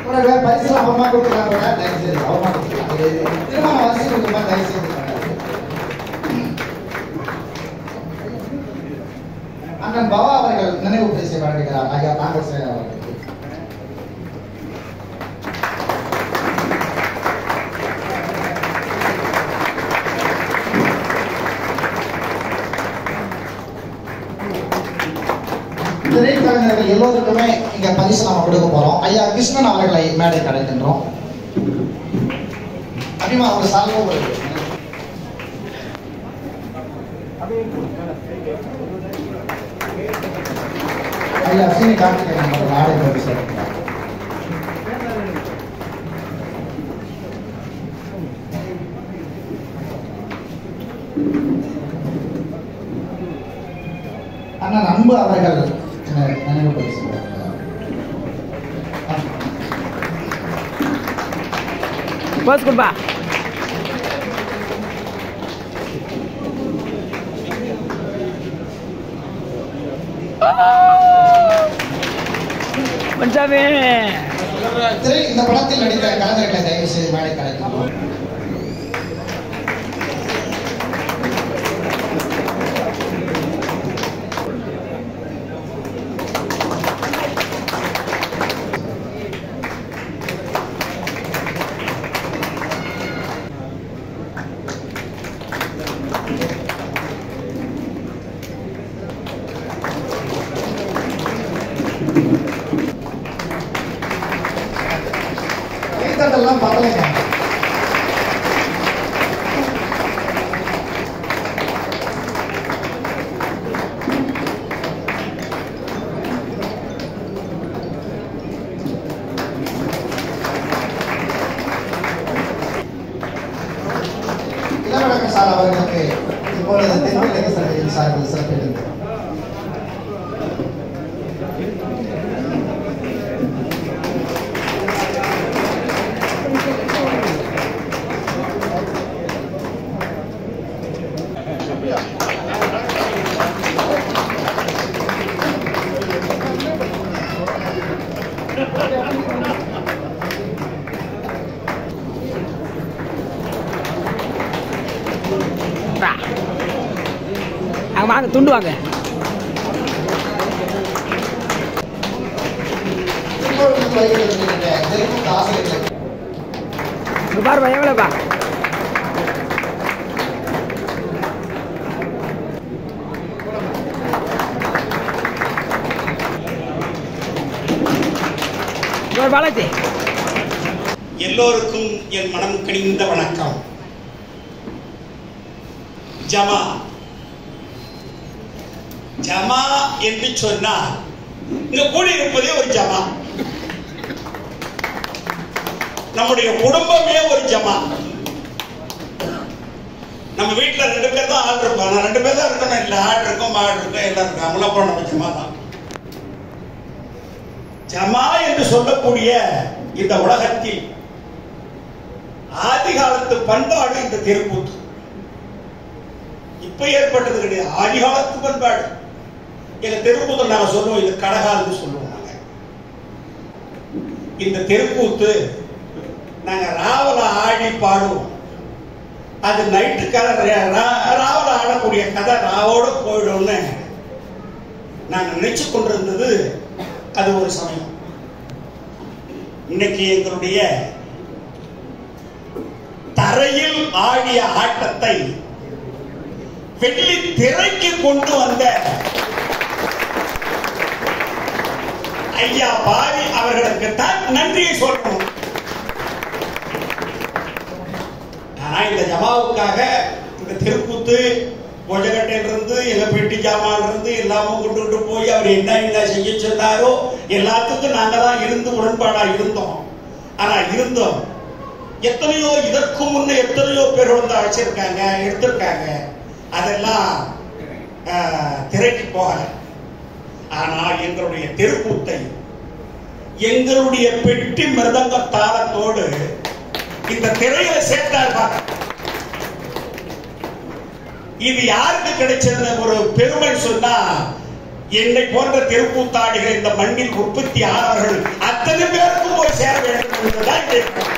ஒரு பரிசுல அப்புறமா கொடுக்கலாம் கூட தயவு செய்து அப்புறமா கொடுக்கலாம் இது திருமண வசதி கொடுக்குமா தயவு செய்து பண்ணாதீங்க. அண்ணன் பவா அவர்கள் நினைவு பரிசை வழங்குகிறார் ஐயா காங்கிரஸ் அவர்களுக்கு திரைக்கலைஞர்கள் எல்லோருக்குமே இங்க பரிசு நம்ம கொடுக்க போறோம் ஐயா கிருஷ்ணன் அவர்களை மேடை அழைக்கின்றோம் அபிமா ஒரு சால்வோ ஒரு ஐயா சீனி கார்த்திகேயன் அவர்கள் ஆடை பரிசு அளிக்கிறார். அண்ணன் அன்பு அவர்கள் நி- நினைவு பரிசு வழங்குகிறார். போஸ் கொடுப்பா பஞ்சாபி திரை இந்த படத்தில் நடித்த கலைஞர்களை தயவு செய்து மேடை அழைக்கின்றோம் கைத்தட்டெல்லாம் பரவாயில்லைங்க இளவழகர் சார் அவர்களுக்கு இப்பொழுது தென்னிலங்கை சபையின் சார்பில் சிறப்பிடுகிறோம் அங்கே வாங்க துண்டு வாங்க இப்பொழுது வருகின்ற தெற்கு ஆசிரியர்கள் இங்கே பாருப்பா எவ்வளோப்பா இங்கே ஒரு பாலாஜி எல்லோருக்கும் என் மனம் கனிந்த வணக்கம் ஜமா ஜமா என்று சொன்னால் இங்க கூடியிருப்பதே ஒரு ஜமா நம்முடைய குடும்பமே ஒரு ஜமா நம்ம வீட்டுல ரெண்டு பேர் தான் ஆள் இருப்போம் நான் ரெண்டு பேர் தான் இருக்கணும் இல்ல ஆள் இருக்கும் மாடு இருக்கும் எல்லாம் இருக்கும் அவங்கள அப்புறம் நம்ம ஜமா தான் ஜமா என்று சொல்லக்கூடிய இந்த உலகத்தில் ஆதி காலத்து பண்பாடு இந்த தெருக்கூத்து இப்ப ஏற்பட்டது கிடையாது ஆதி காலத்து பண்பாடு எங்க தெருக்கூத்து நாங்க சொல்லுவோம் இது கடகால்னு சொல்லுவோம் நாங்க இந்த தெருக்கூத்து நாங்க ராவல ஆடி பாடுவோம் அது நைட்டு கதை ராவல ஆடக்கூடிய கதை ராவோட போயிடும்னு நாங்க நினைச்சு கொண்டிருந்தது அது ஒரு சமயம் இன்னைக்கு எங்களுடைய தரையில் ஆடிய ஆட்டத்தை வெள்ளி திரைக்கு கொண்டு வந்த ஐயா பாரி அவர்களுக்கு தான் நன்றியை சொல்லணும் ஆனா இந்த ஜமாவுக்காக இந்த திருக்கூத்து கொஜகட்டையில இருந்து எங்க பெட்டி ஜாமான் இருந்து எல்லாமும் கொண்டுகிட்டு போய் அவர் என்ன என்ன செய்ய சொன்னாரோ எல்லாத்துக்கும் நாங்க தான் இருந்து உடன்பாடா இருந்தோம் ஆனா இருந்தோம் எத்தனையோ இதற்கு முன்ன எத்தனையோ பேர் வந்து அழைச்சிருக்காங்க எடுத்திருக்காங்க அதெல்லாம் ஆஹ், திரைக்கு போகல ஆனா எங்களுடைய தெருக்கூத்தை எங்களுடைய பெட்டி மிருதங்க தாளத்தோடு இந்த திரையில சேர்த்தார்கள் இது யாருக்கு கிடைச்சதுன்னு ஒரு பெருமை சொன்னா என்னை போன்ற தெருக்கூத்தாடிகள் இந்த மண்ணில் உற்பத்தியாளர்கள் அத்தனை பேருக்கும் போய் சேர வேண்டும் என்பதுதான் என்னுடைய கருத்து.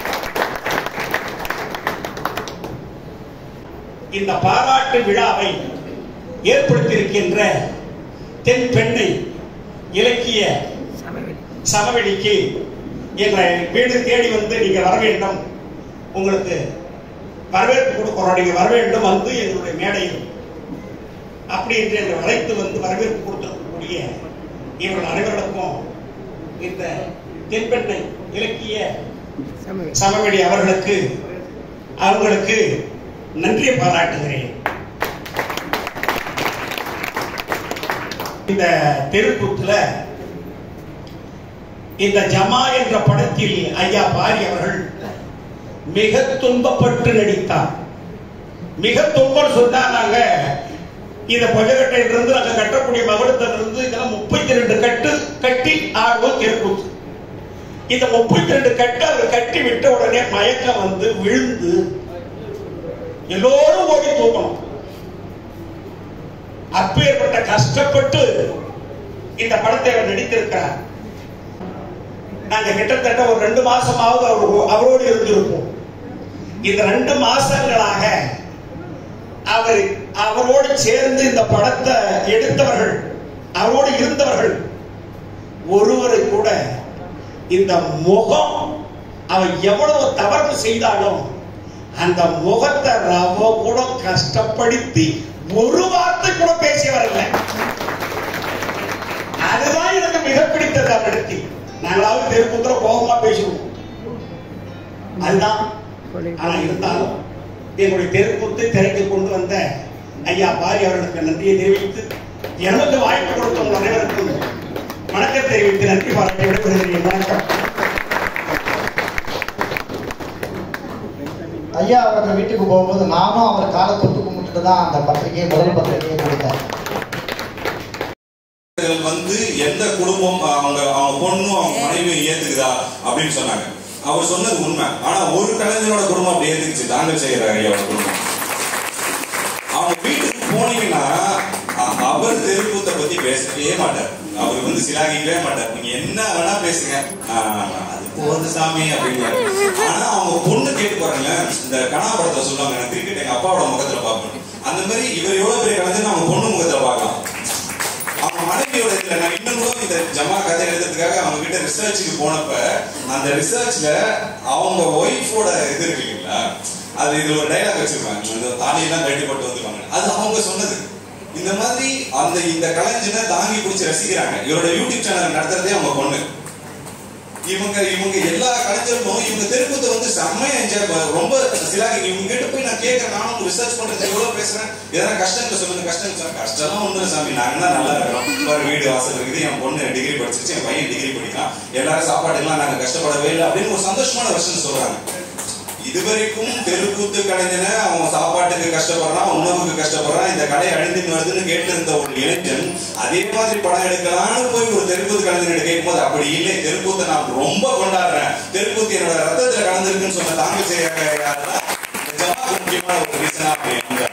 இந்த பாராட்டு விழாவை ஏற்படுத்தியிருக்கின்ற தென் பெண்ணை இலக்கிய சமவெளி சமவெளிக்கு எங்களை வீடு தேடி வந்து நீங்க வர வேண்டும் உங்களுக்கு வரவேற்பு கொடுக்கிறோம் நீங்க வர வேண்டும் வந்து எங்களுடைய மேடையில் அப்படி என்று எங்களை அழைத்து வந்து வரவேற்பு கொடுத்திருக்கக்கூடிய இவர்கள் அனைவர்களுக்கும் இந்த தென்பெண்ணை இலக்கிய சமவெளி சமவெளி அவர்களுக்கு அவங்களுக்கு நன்றியை பாராட்டுகிறேன் இந்த தெருக்கூத்துல இந்த ஜமா என்ற படத்தில் ஐயா பாரி அவர்கள் மிக துன்பப்பட்டு நடித்தார் மிக துன்பம் சொன்னா நாங்க இந்த பொஜகட்டையில இருந்து நாங்க கட்டக்கூடிய மகுடத்துல இருந்து இதெல்லாம் முப்பத்தி ரெண்டு கட்டு கட்டி ஆடுவோம் தெருக்கூத்து இந்த முப்பத்தி ரெண்டு கட்டு அவர் கட்டி விட்ட உடனே மயக்கம் வந்து விழுந்து எல்லோரும் ஓடி தூக்கணும் அப்பேற்பட்ட கஷ்டப்பட்டு இந்த படத்தை அவர் நடித்திருக்கிறார் நாங்க கிட்டத்தட்ட ஒரு ரெண்டு மாசமாவது அவர் அவரோடு இருந்திருப்போம் இந்த ரெண்டு மாசங்களாக அவர் அவரோடு சேர்ந்து இந்த படத்தை எடுத்தவர்கள் அவரோடு இருந்தவர்கள் ஒருவரை கூட இந்த முகம் அவன் எவ்வளவு தவறு செய்தாலும் அந்த முகத்தை ரவ கூட கஷ்டப்படுத்தி ஒரு வார்த்தை கூட பேசியவர் இல்லை அதுதான் எனக்கு மிக பிடித்தது அவரிடத்தில் நாங்களாவது தெருக்குத்திர கோபமா பேசுவோம் அதுதான் ஆனா இருந்தாலும் எங்களுடைய தெருக்கூத்து திரைக்கு கொண்டு வந்த ஐயா பாரி அவர்களுக்கு நன்றியை தெரிவித்து எனக்கு வாய்ப்பு கொடுத்த உங்கள் அனைவருக்கும் வணக்கம் தெரிவித்து நன்றி பாராட்டி விடைபெறுகிறேன் வணக்கம் ஐயா அவர்கள் வீட்டுக்கு போகும்போது நானும் அவர் காலை தொட்டு கும்பிட்டுட்டு தான் அந்த பத்திரிகையை முதல் பத்திரிகையை கொடுத்தேன் இவர்கள் வந்து எந்த குடும்பம் அவங்க அவங்க பொண்ணும் அவங்க மனைவியும் ஏத்துக்குதா அப்படின்னு சொன்னாங்க அவர் சொன்னது உண்மை ஆனா ஒரு கலைஞரோட குடும்பம் அப்படி ஏத்துக்குச்சு தாங்கள் செய்யற ஐயாவோட குடும்பம் அவங்க வீட்டுக்கு போனீங்கன்னா அ- அவர் தெருக்கூத்தை பத்தி பேசவே மாட்டார் அவர் வந்து சிலாகிக்கவே மாட்டார் நீங்க என்ன வேணா பேசுங்க ஆ, அது போகுது சாமி அப்படிங்கிறாரு ஆனா அவங்க பொண்ணு கேட்டு பாருங்க இந்த கனா படத்தை சொல்லுவாங்க எனக்கு கிரிக்கெட் எங்க அப்பாவோட முகத்துல பார்ப்பேன் அந்த மாதிரி இவர் எவ்வளவு பெரிய கலைஞர் அவங்க பொண்ணு முகத்துல பார்க்கலாம் அவங்க மனைவியோட இதுல நான் இன்னும் கூட இந்த ஜமா கதை எழுதுறதுக்காக அவங்க கிட்ட ரிசர்ச்சுக்கு போனப்ப அந்த ரிசர்ச்ல அவங்க ஒய்ஃபோட இது இருக்கு இல்லைங்களா அது இதுல ஒரு டைலாக் வச்சிருப்பாங்க இந்த தாலியெல்லாம் கட்டி போட்டு வந்துருவாங்க அது அவங்க சொன்னது இந்த மாதிரி அந்த இந்த கலைஞனை தாங்கி பிடிச்சி ரசிக்கிறாங்க இவரோட யூடியூப் சேனல் நடத்துறதே அவங்க பொண்ணு இவங்க இவங்க எல்லா கலைஞர்களும் இவங்க தெருக்கூத்தை வந்து செம்மையா என்ஜாய் ரொம்ப சிலாகி இவங்க கிட்ட போய் நான் கேட்கறேன் நானும் ரிசர்ச் பண்றேன் எவ்வளவு பேசுறேன் எதனா கஷ்டங்கள் சொல்லுங்க கஷ்டம் சொல்லுங்க கஷ்டம்லாம் ஒண்ணு சாமி நாங்க தான் நல்லா இருக்கிறோம் பாரு வீடு வாசல் இருக்குது என் பொண்ணு டிகிரி படிச்சிருச்சு என் பையன் டிகிரி படிக்கலாம் எல்லாரும் சாப்பாட்டுக்கெல்லாம் நாங்க கஷ்டப்படவே இல்லை அப்படின்னு ஒரு சந்தோஷமான விஷயம் சொல்றாங்க இதுவரைக்கும் தெருக்கூத்து கலைஞன அவன் சாப்பாட்டுக்கு கஷ்டப்படுறான் உணவுக்கு கஷ்டப்படுறான் இந்த கடை அழிந்து வருதுன்னு கேட்டு இருந்த ஒரு இளைஞன் அதே மாதிரி படம் எடுக்கலாம்னு போய் ஒரு தெருக்கூத்து கலைஞர் கேட்கும்போது அப்படி இல்லை தெருக்கூத்தை நான் ரொம்ப கொண்டாடுறேன் தெருக்கூத்து என்னோட ரத்தத்துல கலந்துருக்குன்னு சொன்ன தாங்க செய்ய முக்கியமான ஒரு ரீசனா அப்படி அந்த